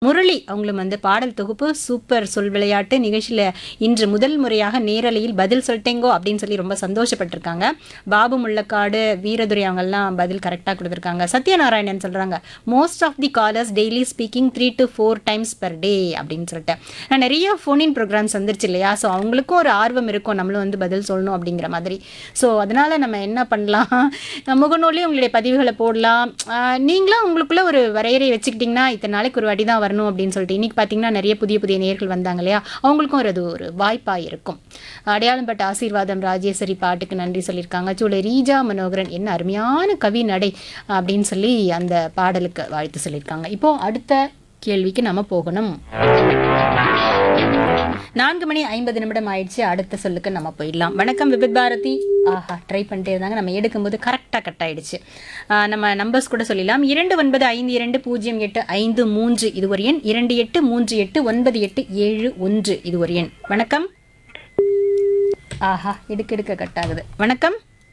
முரளி அவங்களும் வந்து பாடல் தொகுப்பு சூப்பர் சொல் விளையாட்டு நிகழ்ச்சியில் இன்று முதல் முறையாக நேரலையில் பதில் சொல்லிட்டேங்கோ அப்படின்னு சொல்லி ரொம்ப சந்தோஷப்பட்டிருக்காங்க பாபு முள்ளக்காடு வீரதுரை அவங்கெல்லாம் பதில் கரெக்டாக கொடுத்துருக்காங்க சத்யநாராயணன் சொல்கிறாங்க most of the callers daily speaking three to four times per day அப்படின்னு சொல்லிட்டு நான் நிறைய ஃபோனின் ப்ரோக்ராம்ஸ் வந்துருச்சு இல்லையா ஸோ அவங்களுக்கும் ஒரு ஆர்வம் இருக்கும் நம்மளும் வந்து பதில் சொல்லணும் அப்படிங்கிற மாதிரி ஸோ அதனால நம்ம என்ன பண்ணலாம் முகநூலையும் உங்களுடைய பதிவுகளை போடலாம் ஆஹ் நீங்களும் உங்களுக்குள்ள ஒரு வரையறை வச்சுக்கிட்டிங்கன்னா இத்தனை நாளைக்கு ஒரு வாட்டி தான் வரணும் அப்படின்னு சொல்லிட்டு இன்னைக்கு பார்த்தீங்கன்னா நிறைய புதிய புதிய நேர்கள் வந்தாங்க இல்லையா அவங்களுக்கும் ஒரு அது ஒரு வாய்ப்பாக இருக்கும் அடையாளம் பட்ட ஆசீர்வாதம் ராஜேஸ்வரி பாட்டுக்கு நன்றி சொல்லியிருக்காங்க சூளை ரீஜா மனோகரன் என்ன அருமையான கவி நடை அப்படின்னு சொல்லி அந்த பாடலுக்கு வாழ்த்து சொல்லியிருக்காங்க இப்போ அடுத்த கேள்விக்கு நம்ம போகணும் நான்கு மணி ஐம்பது நிமிடம் ஆயிடுச்சு அடுத்த சொல்லுக்கு நம்ம போயிடலாம் வணக்கம் விபித் பாரதி ஆஹா ட்ரை பண்ணிட்டே இருந்தாங்க நம்ம எடுக்கும்போது கரெக்டாக கட் ஆயிடுச்சு ஆஹ் நம்ம நம்பர்ஸ் கூட சொல்லிடலாம் இரண்டு ஒன்பது ஐந்து இரண்டு பூஜ்ஜியம் எட்டு ஐந்து மூன்று இது ஒரு எண் இரண்டு எட்டு மூன்று எட்டு ஒன்பது எட்டு ஏழு ஒன்று இது ஒரு எண் வணக்கம் ஆஹா எடுக்க எடுக்க கட் ஆகுது வணக்கம்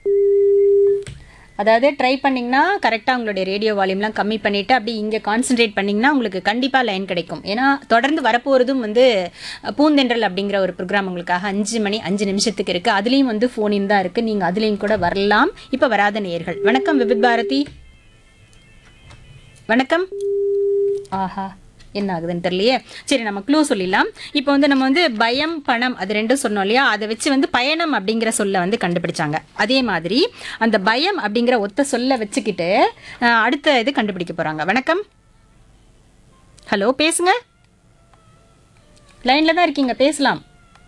அதாவது ட்ரை பண்ணிங்கன்னா கரெக்டாக உங்களுடைய ரேடியோ வால்யூம்லாம் கம்மி பண்ணிவிட்டு அப்படி இங்கே கான்சென்ட்ரேட் பண்ணிங்கன்னா உங்களுக்கு கண்டிப்பாக லைன் கிடைக்கும் ஏன்னா தொடர்ந்து வரப்போகிறதும் வந்து அஹ், பூந்தென்றல் அப்படிங்கிற ஒரு ப்ரோக்ராம் உங்களுக்காக அஞ்சு மணி அஞ்சு நிமிஷத்துக்கு இருக்குது அதுலேயும் வந்து ஃபோனின் தான் இருக்குது நீங்கள் அதுலேயும் கூட வரலாம் இப்போ வராத நேர்கள் வணக்கம் விபித் பாரதி வணக்கம் ஆஹா என்ன ஆகுதுன்னு தெரியலையே சரி நம்ம க்ளூ சொல்லிடலாம் இப்போ வந்து நம்ம வந்து பயம் பணம் அது ரெண்டும் சொன்னோம் இல்லையா அதை வச்சு வந்து பயணம் அப்படிங்கிற சொல்ல வந்து கண்டுபிடிச்சாங்க அதே மாதிரி அந்த பயம் அப்படிங்கிற ஒத்த சொல்ல வச்சுக்கிட்டு அஹ், அடுத்த இது கண்டுபிடிக்க போறாங்க வணக்கம் ஹலோ பேசுங்க லைன்ல தான் இருக்கீங்க பேசலாம்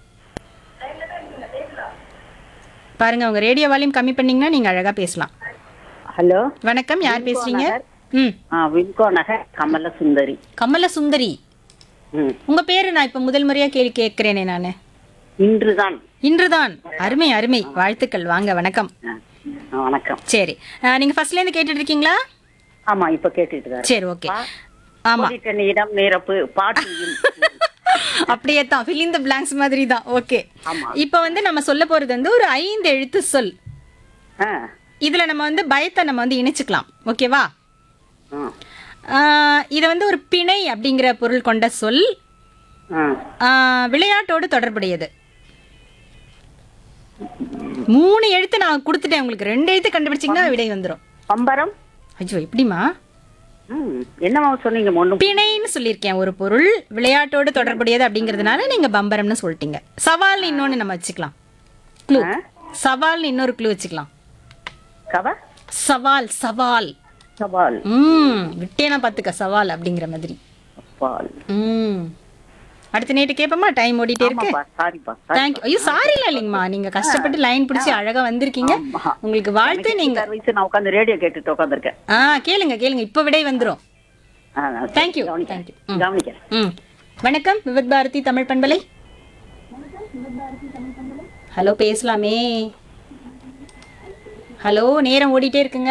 பாருங்க உங்க ரேடியோ வால்யூம் கம்மி பண்ணீங்கன்னா நீங்க அழகா பேசலாம் ஹலோ வணக்கம் யார் பேசுறீங்க ம் ஆ விம்கோ நகர் கமல சுந்தரி கமல சுந்தரி ம் உங்க பேரு நான் இப்ப முதல் முறையா கேள்வி கேட்கிறேனே நானு இன்றுதான் இன்றுதான் அருமை அருமை வாழ்த்துக்கள் வாங்க வணக்கம் ஆ, ஆ, வணக்கம் சரி அஹ், நீங்க ஃபர்ஸ்ட்ல இருந்து கேட்டுட்டு இருக்கீங்களா ஆமா இப்ப கேட்டுட்டு தான் சரி ஓகே ஆமா இருக்கேன். இடம் நிரப்பு பாட்டியும் அப்படியே தான் fill in the blanks மாதிரி தான் ஓகே ஆமா. இப்போ வந்து நம்ம சொல்ல போறது வந்து ஒரு ஐந்து எழுத்து சொல் ஆ, இதுல நம்ம வந்து பயத்தை நம்ம வந்து இணைச்சுக்கலாம் ஓகேவா ஆ, ஆஹ், இது வந்து ஒரு பிணை அப்படிங்கிற பொருள் கொண்ட சொல் ஆ. ஆஹ், விளையாட்டோடு தொடர்புடையது மூணு எழுத்து நான் கொடுத்துட்டேன் உங்களுக்கு ரெண்டு எழுத்து கண்டுபிடிச்சிங்கன்னா விடை வந்துடும் பம்பரம் ஐயோ எப்படிமா ம் என்னமா சொன்னீங்க ஒண்ணும் பிணைன்னு சொல்லியிருக்கேன் ஒரு பொருள் விளையாட்டோடு தொடர்புடையது அப்படிங்கிறதுனால நீங்க பம்பரம்னு சொல்லிட்டீங்க சவால்னு இன்னொன்னு நம்ம வச்சுக்கலாம் க்ளூ ஆ? சவால்னு இன்னொரு க்ளூ வச்சுக்கலாம் கவ சவால் சவால் சவால் ம் விட்டேனா பாத்துக்க சவால் அப்படிங்கிற மாதிரி சவால் ம் அடுத்த நேட்டு கேட்போமா டைம் ஓடிட்டே இருக்கு ஆமாப்பா சாரிப்பா சாரி தேங்க்யூ ஐயோ சாரி இல்லைங்கம்மா நீங்க கஷ்டப்பட்டு லைன் பிடிச்சி அழகா வந்திருக்கீங்க ஆமா. உங்களுக்கு வாழ்த்து நீங்க வயசு நான் உட்காந்து ரேடியோ கேட்டுட்டு உட்காந்துருக்கேன் ஆ கேளுங்க கேளுங்க இப்போ விடை வந்துரும் Thank you, thank you. ம். கவனிக்கிறேன் ம் வணக்கம் விவித் பாரதி தமிழ் பண்பலை ஹலோ பேசலாமே ஹலோ நேரம் ஓடிட்டே இருக்குங்க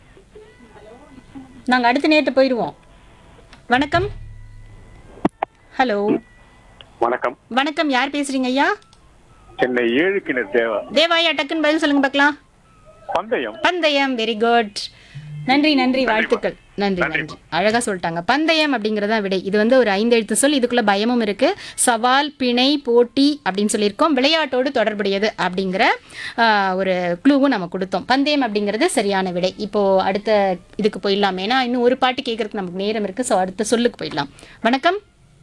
நாங்க அடுத்த நேரத்தை போயிடுவோம் வணக்கம் ஹலோ வணக்கம் வணக்கம் யார் பேசுறீங்க ஐயா சென்னை ஏழு கிணறு தேவா தேவாயா டக்குன்னு பதில் சொல்லுங்க பார்க்கலாம் பந்தயம் பந்தயம் வெரி குட் நன்றி நன்றி வாழ்த்துக்கள் நன்றி நன்றி அழகா சொல்லிட்டாங்க பந்தயம் அப்படிங்கறதா விடை இது வந்து ஒரு ஐந்து எழுத்து சொல் இதுக்குள்ள பயமும் இருக்கு சவால் பிணை போட்டி அப்படின்னு சொல்லியிருக்கோம் விளையாட்டோடு தொடர்புடையது அப்படிங்கிற ஆஹ், ஒரு க்ளூவும் நம்ம கொடுத்தோம் பந்தயம் அப்படிங்கிறது சரியான விடை இப்போ அடுத்த இதுக்கு போயிடலாம் ஏன்னா இன்னும் ஒரு பாட்டு கேட்கறதுக்கு நமக்கு நேரம் இருக்கு ஸோ அடுத்த சொல்லுக்கு போயிடலாம் வணக்கம்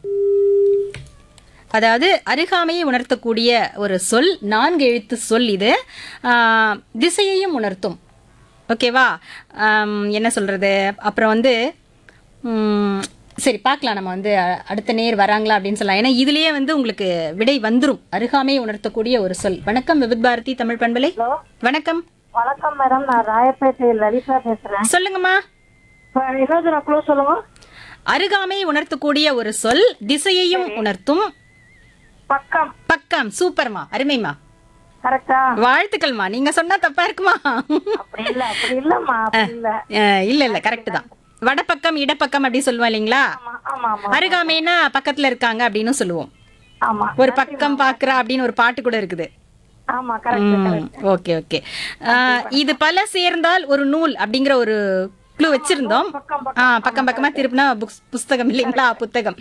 அதாவது அருகாமையை உணர்த்தக்கூடிய ஒரு சொல் நான்கு எழுத்து சொல் இது ஆஹ், திசையையும் உணர்த்தும் ஓகேவா ஆம், என்ன சொல்றது அப்புறம் வந்து ம், சரி பார்க்கலாம் நம்ம வந்து அ- அடுத்த நேர் வராங்களா அப்படின்னு சொல்லலாம் ஏன்னா இதுலயே வந்து உங்களுக்கு விடை வந்துரும் அருகாமையை உணர்த்தக்கூடிய ஒரு சொல் வணக்கம் விவித் பாரதி தமிழ் பண்பலை வணக்கம் வணக்கம் மேடம் நான் ராயப்பேட்டையில் லலிதா பேசுறேன் சொல்லுங்கம்மா இப்ப இன்னொரு நான் க்ளூ சொல்லுங்க அருகாமையை உணர்த்தக்கூடிய ஒரு சொல் திசையையும் உணர்த்தும் பக்கம் பக்கம் சூப்பர்மா அருமைமா கரெக்டா வாழ்த்துக்கள்மா நீங்க சொன்னா தப்பா இருக்குமா அப்படி இல்ல அப்படி இல்லம்மா அப்படி இல்ல அஹ் இல்ல இல்ல கரெக்ட் தான் வடபக்கம் இடப்பக்கம் அப்படி சொல்லுவோம் இல்லைங்களா ஆமா ஆமா ஆமா அருகாமைனா பக்கத்துல இருக்காங்க அப்படின்னு சொல்லுவோம் ஆமா ஒரு பக்கம் பாக்குறா அப்படின்னு ஒரு பாட்டு கூட இருக்குது ஆமா கரெக்ட் ஓகே ஓகே இது பல சேர்ந்தால் ஒரு நூல் அப்படிங்கிற ஒரு க்ளூ வச்சிருந்தோம் ஆ பக்கம் பக்கமா திருப்பினா புக்ஸ் புஸ்தகம் இல்லைங்களா புத்தகம்